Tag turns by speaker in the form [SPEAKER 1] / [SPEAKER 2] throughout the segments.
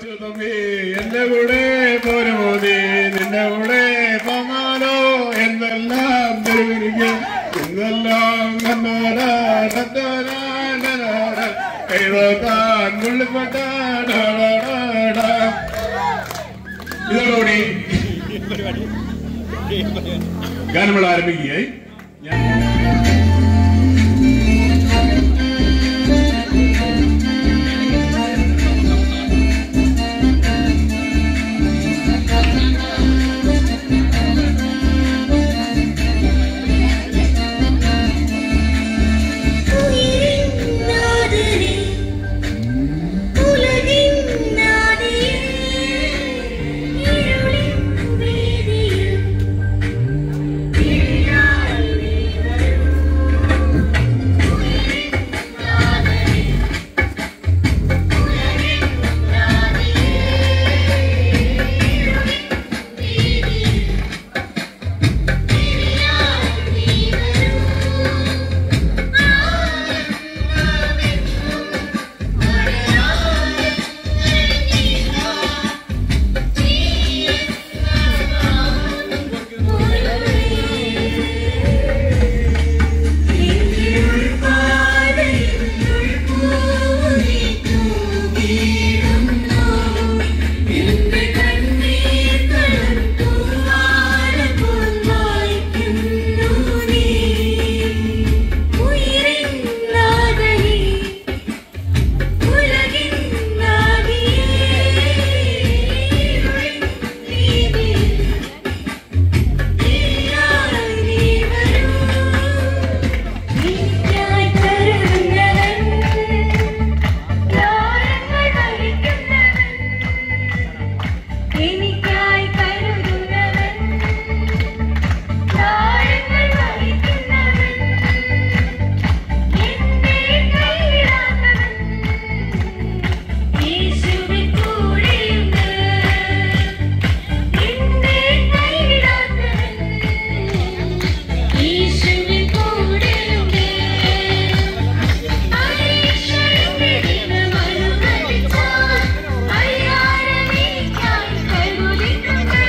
[SPEAKER 1] തമ്പി എന്റെ കൂടെ പോരുമോ നീ നിന്റെ കൂടെ പോകാനോ എന്തെല്ലാം തെരുവിരിക്കും എന്തെല്ലാം കണ്ടോരാ കണ്ടോരാ ഡരാരാ. കൈവക്കാൻ മുള്ളിപ്പെട്ട ഡാടാടാടാ. ഇതോടുകൂടി ഗാനങ്ങൾ ആരംഭിക്കുകയായി
[SPEAKER 2] ഉയരിന്നാദരേ ഉലകിന്നാദേ ഇരുളിൻ വേദിയിൽ തിരിയായി നീ വരൂ ഉയരിന്നാദരേ ഉലകിന്നാദേ ഇരുളിൻ വേദിയിൽ തിരിയായി നീ വരൂ ഉയരിന്നാദനേ ഉലകിൻ നാദിയേ നീതി നീയായി നീ വരൂ നീയായി കരുതുന്നവൻ ലോകങ്ങൾ ഭരിക്കുന്നവൻ എനിക്കായി കരുതുന്നവൻ ലോകങ്ങൾ ഭരിക്കുന്നവൻ എന്നെ കൈവിടാത്തവൻ യേശുവിൻ കൂടെയുണ്ട് എന്നെ കൈവിടാത്തവൻ യേശുവിൻ കൂടെയുണ്ട് ഐശ്വര്യന്റെ ദിനമനുവദിച്ചാൽ അയ്യാരമേക്കായി കരുതിയിട്ടുണ്ട്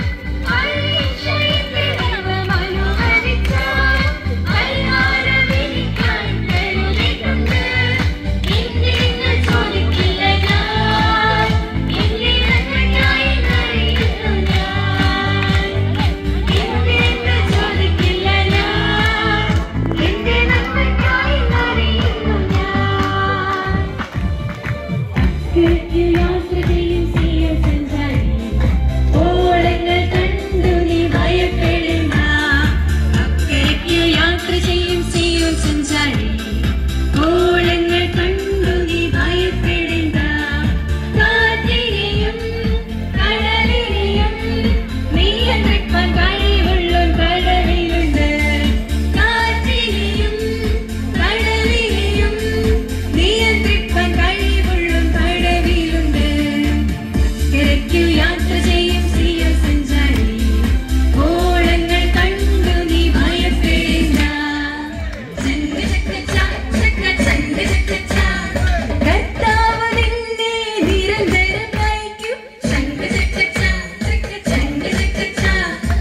[SPEAKER 2] ഐശ്വര്യന്റെ ദിനമനുവദിച്ചാൽ അയ്യാരമേക്കായി കരുതിയിട്ടുണ്ട് എന്തിനെന്ന് ചോദിക്കില്ല ഞാൻ എന്റെ നന്മയ്ക്കായി അറിയുന്നു ഞാൻ എന്തിനെന്ന് ചോദിക്കില്ല ഞാൻ എന്റെ നന്മയ്ക്കായി അറിയുന്നു ഞാൻ കിഴക്കിൽ യാത്ര ചെയ്യും സിയോൻ സഞ്ചാരി ഓളങ്ങൾ കണ്ടു നീ ഭയപ്പെടേണ്ട അക്കരയ്ക്ക് യാത്ര ചെയ്യും സിയോൻ സഞ്ചാരി ഓളങ്ങൾ കണ്ടു നീ ഭയപ്പെടേണ്ട കാറ്റിനെയും കടലിനെയും നിയന്ത്രിക്കാൻ കഴിവുള്ള കടലിലുണ്ട് കാറ്റിനെയും കടലിനെയും നിയന്ത്രിക്കാൻ കഴിവുള്ള കടവിലുണ്ട് തിരക്കു യാത്ര ചെയ്യും സിയ സഞ്ചാരി ഓളങ്ങൾ കണ്ടു നീ ഭയപ്പെടേണ്ട ചങ്ക ചക്ക ചാ, ചക്ക ചങ്ക ചക്ക ചാ. കർത്താവ് നിന്നെ നിരന്തരം നയിക്കും. ചങ്ക ചക്ക ചാ, ചക്ക ചങ്ക ചക്ക ചാ.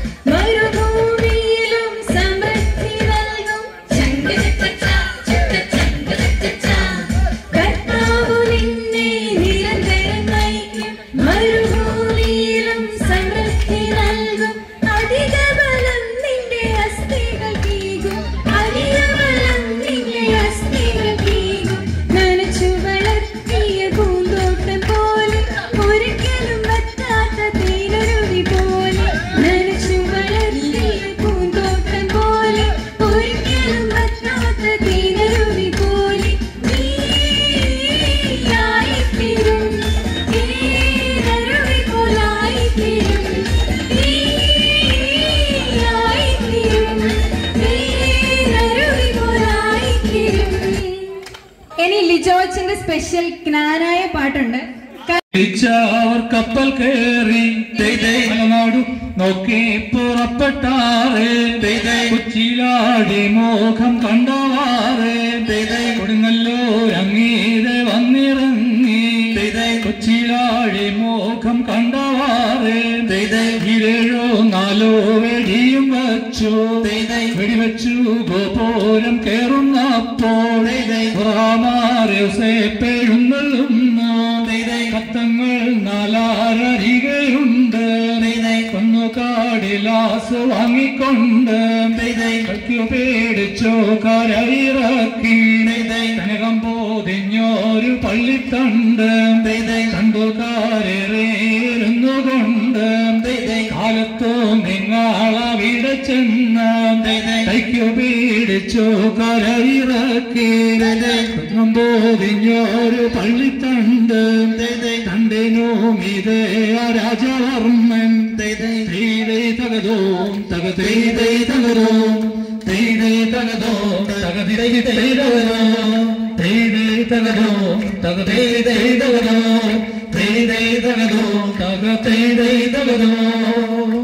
[SPEAKER 2] മരുഭൂമിയിലും സമൃദ്ധി നൽകും. ചങ്ക ചക്ക ചാ, ചക്ക ചങ്ക ചക്ക ചാ. കർത്താവ് നിന്നെ നിരന്തരം നയിക്കും. മരുഭൂമിയിലും സമൃദ്ധി നൽകും. അധിക ബലം നിന്റെ അസ്ഥികൾക്കീകും. അധിക ബലം നിന്റെ അസ്ഥികൾക്കീകും. നനച്ചു വളർത്തിയ പൂന്തോട്ടം പോലെ ഒരിക്കലും വറ്റാത്ത തേനരുവി പോലെ നനച്ചു വളർത്തിയ പൂന്തോട്ടം പോലെ ഒരിക്കലും വറ്റാത്ത തേനരുവി പോലെ നീയായിത്തീരും തേനരുവി പോലായിത്തീരും നീയായിത്തീരും തേനരുവി പോലായിത്തീരും
[SPEAKER 3] ഇനി ലിജോച്ചന്റെ സ്പെഷ്യൽ ജ്ഞാനായ പാട്ടുണ്ട്
[SPEAKER 4] അവർ കപ്പൽ കയറി നാടു നോക്കി പുറപ്പെട്ടാറേ കൊച്ചിയിലാടി മോഹം കണ്ടവാറേ കൊടുങ്ങല്ലൂർ അങ്ങീതെ വന്നിറങ്ങി കൊച്ചിയിലാടി കുച്ചിലാടി മോഖം കണ്ടവാറ് ഇരേഴോ നാലോ വെടിയും വച്ചു വെടിവെച്ചു ഗോപുരം കേറുന്നപ്പോൾ പെഴുന്നള്ളുന്നു കത്തങ്ങൾ നാലാരരികയുണ്ട് കൊന്നുകാടിലാസ് വാങ്ങിക്കൊണ്ട് കൽക്കു പേടിച്ചോ കരയിറക്കി കനകം പോതിഞ്ഞൊരു പള്ളിത്തണ്ട് കണ്ടുകാരേറുന്നു കൊണ്ട് കാലത്തോ നിങ്ങളവിടെ ചെന്ന് കൈക്കു പേടിച്ചോ കരയിറക്കി കനകം പോതിഞ്ഞൊരു പള്ളിത്തണ്ട് തണ്ടിനും ഇതേ രാജവർമ്മൻ തൈതൈ തകതോം തകതൈതൈ തകതോം തൈതൈ തകതോം തകതൈ തൈതകതോം തൈതൈ തകതോം തകതൈതൈ തകതോം തൈതൈ തകതോം തകതൈതൈ തകതോം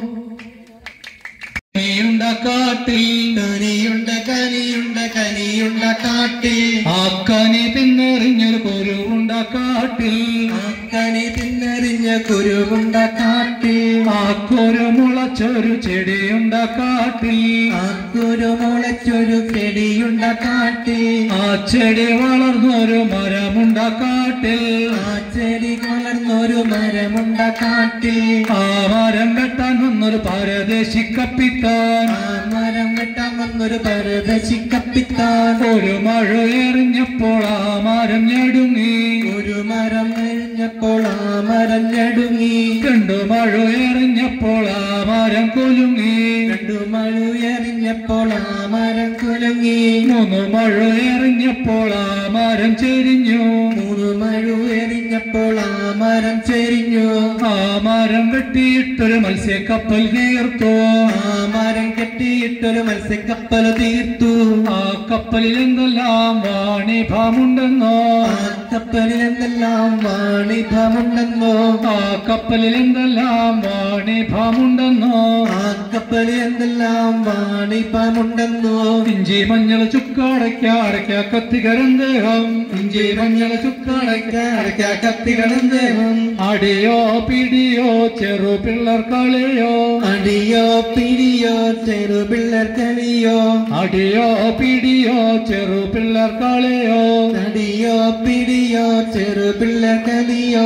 [SPEAKER 4] നീയുണ്ട കാട്ടിൽ
[SPEAKER 5] കനിയുണ്ട കനിയുണ്ട കനിയുണ്ട കാട്ടിൽ
[SPEAKER 4] ആ കനി പിന്നെറിഞ്ഞൊരു കുരുവുണ്ട കാട്ടിൽ
[SPEAKER 5] കനി തിന്നറിഞ്ഞ കുരുവുണ്ട കാട്ടിൽ
[SPEAKER 4] ആ കുരു മുളച്ചൊരു ചെടിയുണ്ട കാട്ടിൽ
[SPEAKER 5] ആ കുരു മുളച്ചൊരു ചെടിയുണ്ട കാട്ടിൽ
[SPEAKER 4] ആ ചെടി വളർന്നൊരു മരമുണ്ട കാട്ടിൽ
[SPEAKER 5] ആ ചെടി വളർന്നൊരു മരമുണ്ട കാട്ടിൽ
[SPEAKER 4] ആ മരം വെട്ടാൻ വന്നൊരു പരദേശി കപ്പിത്താൻ
[SPEAKER 5] ആ മരം വെട്ടാൻ വന്നൊരു പരദശി കപ്പിത്താൻ
[SPEAKER 4] ഒരു മഴ എറിഞ്ഞപ്പോൾ ആ മരം ഞെടുങ്ങി
[SPEAKER 5] ഒരു മരം എറിഞ്ഞപ്പോൾ ആ മരം ഞടുങ്ങി
[SPEAKER 4] രണ്ടു മഴ എറിഞ്ഞപ്പോൾ ആ മരം കുലുങ്ങി
[SPEAKER 5] രണ്ടു മഴു എറിഞ്ഞപ്പോൾ ആ മരം കുലുങ്ങി
[SPEAKER 4] മൂന്ന് മഴ എറിഞ്ഞപ്പോൾ ആ മരം ചെരിഞ്ഞു
[SPEAKER 5] മൂന്ന് മഴു എറിഞ്ഞപ്പോൾ ആ മരം ചെരിഞ്ഞു
[SPEAKER 4] ആ മരം വെട്ടിയിട്ടൊരു മത്സ്യക്കപ്പൽ തീർത്തു
[SPEAKER 5] ആ മരം കെട്ടിയിട്ടൊരു മത്സ്യക്കപ്പൽ തീർത്തു
[SPEAKER 4] ആ കപ്പലിൽ എന്തെല്ലാം വാണിഭമുണ്ടെന്നോ
[SPEAKER 5] ആ കപ്പലിൽ എന്തെല്ലാം വാണിഭമുണ്ടെന്നോ
[SPEAKER 4] ആ കപ്പലിൽ എന്തെല്ലാം വാണിഭമുണ്ടെന്നോ
[SPEAKER 5] ആ കപ്പലിൽ എന്തെല്ലാം വാണിഭമുണ്ടെന്നോ
[SPEAKER 4] ഇഞ്ചി മഞ്ഞൾ ചുക്കടയ്ക്ക അടയ്ക്ക കത്തികരന്തേഹം
[SPEAKER 5] ഇഞ്ചി മഞ്ഞൾ ചുക്കടയ്ക്ക അടയ്ക്ക കത്തികളെന്തേഹം
[SPEAKER 4] അടിയോ പിടിയോ ചെറു പിള്ളർ കളിയോ
[SPEAKER 5] അടിയോ പിടിയോ ചെറു പിള്ളേർ കളിയോ
[SPEAKER 4] അടിയോ പിടിയോ ചെറു പിള്ളർ കളിയോ
[SPEAKER 5] അടിയോ പിടിയോ ചെറു പിള്ളേർ കളിയോ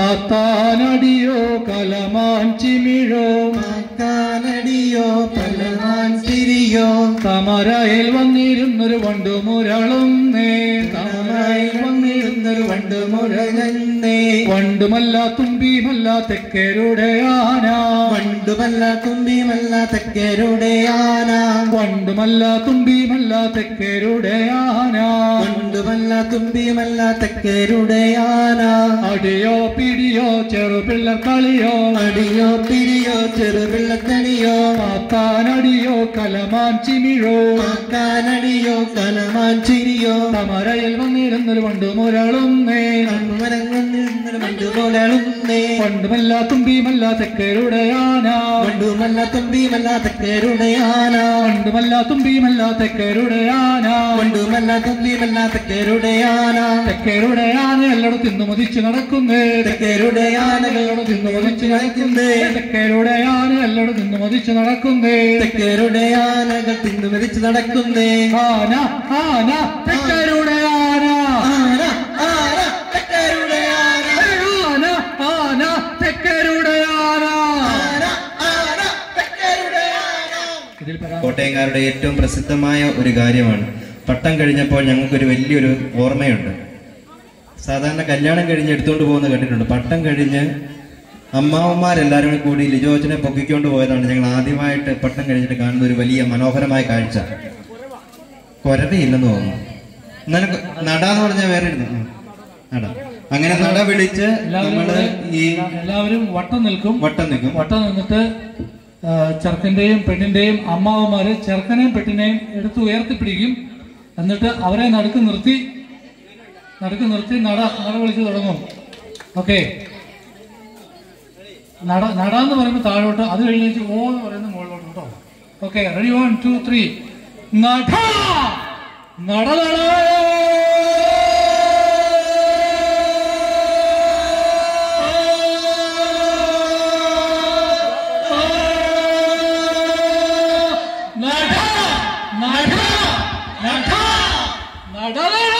[SPEAKER 4] പാത്താനടിയോ കലമാൻ ചിമിഴോ
[SPEAKER 5] കാനടിയോ പലമാൻ ചിരിയോ
[SPEAKER 4] തമരയിൽ വന്നിരുന്നൊരു വണ്ടുമുരളും നേ തമരയിൽ
[SPEAKER 5] വന്നിരുന്നൊരു വണ്ട് മുരങ്ങന്നേ
[SPEAKER 4] വണ്ടുമല്ല തുമ്പിയുമല്ല തെക്കരുടെ ആന
[SPEAKER 5] വണ്ടുമല്ല തുമ്പിയുമല്ല തെക്കരുടെ ആന
[SPEAKER 4] വണ്ടുമല്ല തുമ്പിയുമല്ല തെക്കരുടെ ആന
[SPEAKER 5] വണ്ടുമല്ല തുമ്പിയുമല്ല തെക്കരുടെ ആന
[SPEAKER 4] അടിയോ പിടിയോ ചെറു പിള്ളർ കളിയോ
[SPEAKER 5] അടിയോ പിരിയോ ചെറു പിള്ളത്തണിയോ
[SPEAKER 4] പാത്താനടിയോ കലമാൻ ചിമിഴോ
[SPEAKER 5] കാനടിയോ കലമാൻ ചിരിയോ
[SPEAKER 4] തമരയിൽ വന്നിരുന്നൊരു വണ്ടുമുരളും നേ
[SPEAKER 5] മരങ്ങൊന്നിരുന്നൊരു വണ്ടു പോലെളുന്നേ
[SPEAKER 4] വണ്ടുമല്ല തുമ്പിയുമല്ല തെക്കരുടെ ആന
[SPEAKER 5] വണ്ടുമല്ല തുമ്പിയുമല്ല തെക്കരുടെ ആന
[SPEAKER 4] വണ്ടുമല്ല തുമ്പിയുമല്ല തെക്കരുടെ ആന
[SPEAKER 5] വണ്ടുമല്ല തുമ്പിയുമല്ല തെക്കരുടെ ആന
[SPEAKER 4] തെക്കരുടെ ആന എല്ലായിടത്തും തിന്നു മതിച്ചു നടക്കുന്നേ
[SPEAKER 5] തെക്കരുടെ ആനകൾ
[SPEAKER 4] എല്ലായിടത്തും തിന്നു മതിച്ചു
[SPEAKER 5] നടക്കുന്നേ
[SPEAKER 4] തെക്കരുടെ ആന എല്ലായിടത്തും തിന്നു മതിച്ചു നടക്കുന്നേ
[SPEAKER 5] തെക്കരുടെ ആനകൾ തിന്നു മരിച്ചു നടക്കുന്നേ
[SPEAKER 4] ആന ആന തെക്കരുടെ ആന
[SPEAKER 5] ആന ആന തെക്കരുടെ ആന
[SPEAKER 4] ആന ആന തെക്കരുടെ ആന
[SPEAKER 5] ആന ആന തെക്കരുടെ ആന
[SPEAKER 4] ഇതിൽ
[SPEAKER 5] കോട്ടയംകാരുടെ ഏറ്റവും പ്രസിദ്ധമായ ഒരു കാര്യമാണ് പട്ടം കഴിഞ്ഞപ്പോൾ ഞങ്ങൾക്കൊരു വലിയൊരു ഓർമ്മയുണ്ട് സാധാരണ കല്യാണം കഴിഞ്ഞ് എടുത്തുകൊണ്ട് പോകുന്ന കണ്ടിട്ടുണ്ട് പട്ടം കഴിഞ്ഞ് അമ്മാവന്മാരെല്ലാവരും കൂടി കൂടി ലിജോച്ചനെ പൊക്കിക്കൊണ്ട് പോയതാണ് ഞങ്ങൾ ആദ്യമായിട്ട് പട്ടം കഴിഞ്ഞിട്ട് കാണുന്ന ഒരു വലിയ മനോഹരമായ കാഴ്ച കൊരതയില്ലെന്ന് തോന്നുന്നു എന്നാലും കൊ- നട എന്ന് പറഞ്ഞാൽ വേറെ ഇരുന്നു ഉം. നട അങ്ങനെ നട വിളിച്ച്
[SPEAKER 4] എല്ലാവരും
[SPEAKER 5] നമ്മള്
[SPEAKER 4] കൂടെ
[SPEAKER 5] ഈ
[SPEAKER 4] എല്ലാവരും വട്ടം നിൽക്കും
[SPEAKER 5] വട്ടം നിൽക്കും
[SPEAKER 4] വട്ടം നിന്നിട്ട് ആ, ചെറുക്കന്റെയും പെണ്ണിന്റെയും അമ്മാവന്മാര് ചെറുക്കനെയും പെണ്ണിനെയും എടുത്ത് ഉയർത്തിപ്പിടിക്കും എന്നിട്ട് അവരെ നടുക്ക് നിർത്തി നടുക്ക് നിർത്തി നട നട വിളിച്ച് തുടങ്ങും ഓക്കെ നട നട എന്ന് പറയുമ്പോൾ താഴോട്ട് അത് കഴിഞ്ഞ് ഓ എന്ന് പറയുന്നത് മുകളിലോട്ട് കേട്ടോ okay ready one two three നട നട നട അടടട.